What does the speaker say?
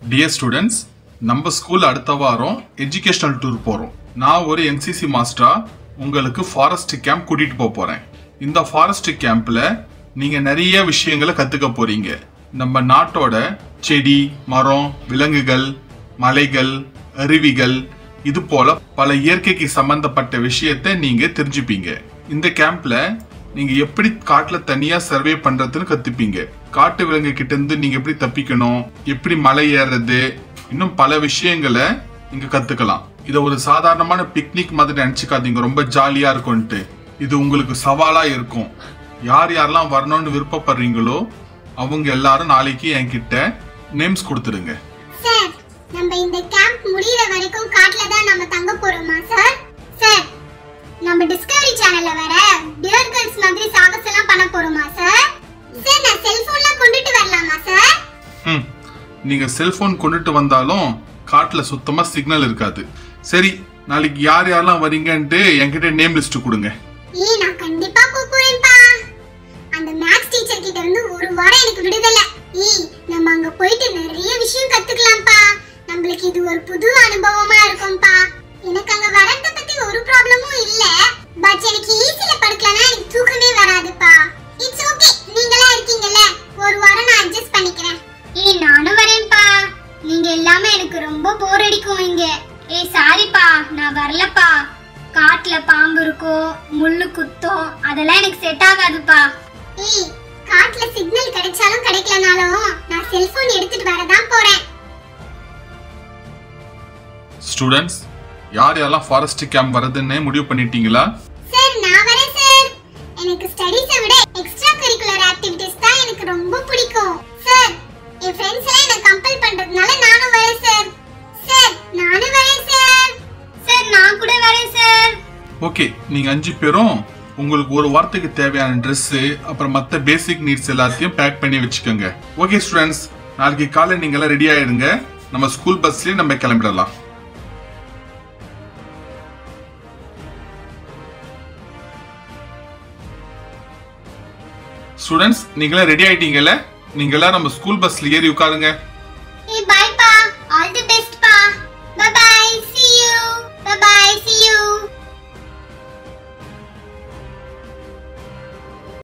dear students நம்ம school அடுத்த வாரம் எஜுகேஷனல் டூர் போகிறோம் நான் ஒரு என்சிசி மாஸ்டரா உங்களுக்கு ஃபாரஸ்ட் கேம்ப் கூட்டிட்டு போக போறேன் இந்த ஃபாரஸ்ட் கேம்ப்ல நீங்க நிறைய விஷயங்களை கத்துக்க போறீங்க நம்ம நாட்டோட செடி மரம் விலங்குகள் மலைகள் அருவிகள் இது போல பல இயற்கைக்கு சம்பந்தப்பட்ட விஷயத்தை நீங்க தெரிஞ்சுப்பீங்க இந்த கேம்ப்ல நீங்க எப்படி காட்டுல தனியா சர்வே பண்றதுன்னு கத்துப்பீங்க காட்டு விலங்கு கிட்ட இருந்து நீங்க எப்படி தப்பிக்கணும் எப்படி மலை ஏறுறது இன்னும் பல விஷயங்களை நீங்க கத்துக்கலாம் இத ஒரு சாதாரணமான பிக்னிக் மாதிரி நினைச்சுக்காதீங்க ரொம்ப ஜாலியா இருக்கும்ட்டு இது உங்களுக்கு சவாலா இருக்கும் யார் யாரெல்லாம் வரணும்னு விருப்பப்படுறீங்களோ அவங்க எல்லாரும் நாளைக்கு என்கிட்ட நேம்ஸ் கொடுத்துடுங்க சார் நம்ம இந்த கேம்ப் முடியற வரைக்கும் காட்டுல தான் நம்ம தங்க போறோமா சார் சார் நம்ம டிஸ்கவரி சேனல்ல வர டியர் கேர்ள்ஸ் மாதிரி சாகசம் எல்லாம் பண்ண போறோமா சார் சார் நான் செல்போன்லாம் கொண்டுட்டு வரலாமா சார் ம் நீங்க செல்போன் கொண்டுட்டு வந்தாலும் காட்டுல சுத்தமா சிக்னல் இருக்காது சரி நாளைக்கு யார் யாரெல்லாம் வரீங்கன்ட்டு என்கிட்ட நேம் லிஸ்ட் கொடுங்க ஏய் நான் கண்டிப்பா போப் போறேன்ப்பா அந்த மேத்ஸ் டீச்சர் கிட்ட இருந்து ஒரு வாரம் எனக்கு விடுதலை ஏய் நம்ம அங்க போயிட்டு நிறைய விஷயம் கத்துக்கலாம்ப்பா நம்மளுக்கு இது ஒரு புது அனுபவமா இருக்கும்பா எனக்கு அங்க வரத பத்தி ஒரு ப்ராப்ளமும் இல்ல பட் எனக்கு ஈஸில படுக்கலனா எனக்கு தூக்கமே வராதுப்பா இட்ஸ் ஓகே நீங்களா இருக்கீங்கல்ல ஒரு வாரம் நான் அட்ஜஸ்ட் பண்ணிக்கிறேன் ஏய் நானும் வரேன்ப்பா நீங்க எல்லாமே எனக்கு ரொம்ப போர் அடிக்கும் இங்க ஏய் சாரிப்பா நான் வரலப்பா காட்டுல பாம்பு இருக்கும் முள்ளு குத்தும் அதெல்லாம் எனக்கு செட் ஆகாதுப்பா ஏய் காட்டுல சிக்னல் கிடைச்சாலும் கிடைக்கலனாலும் நான் செல்போன் எடுத்துட்டு வரதான் போறேன் ஸ்டூடெண்ட்ஸ் யார் யாரெல்லாம் ஃபாரஸ்ட் கேம்ப் வருதுன்னு முடிவு பண்ணிட்டீங்களா சார் நான் வரேன் சார் எனக்கு ஸ்டடீஸை விட எக்ஸ்ட்ரா கரிக்குலர் ஆக்டிவிட்டீஸ் தான் எனக்கு ரொம்ப பிடிக்கும் சார் என் ஃப்ரெண்ட்ஸ் எல்லாம் என்ன கம்பல் பண்றதுனால நானும் வரேன் சார் சார் நானும் வரேன் சார் சார் நான் கூட வரேன் சார் ஓகே நீங்க அஞ்சு பேரும் உங்களுக்கு ஒரு வாரத்துக்கு தேவையான Dress அப்புறம் மற்ற பேசிக் நீட்ஸ் எல்லாத்தையும் பேக் பண்ணி வச்சுக்கோங்க ஓகே ஸ்டூடெண்ட்ஸ் நாளைக்கு காலை நீங்க எல்லாம் ரெடி ஆயிடுங்க நம்ம ஸ்கூல் பஸ்லயே நம்ம கிளம்பிடலாம் ஸ்டூடெண்ட்ஸ் நீங்களாம் ரெடி ஆயிட்டீங்கல்ல நீங்க எல்லாம் நம்ம ஸ்கூல் பஸ்ல ஏறி உட்காருங்க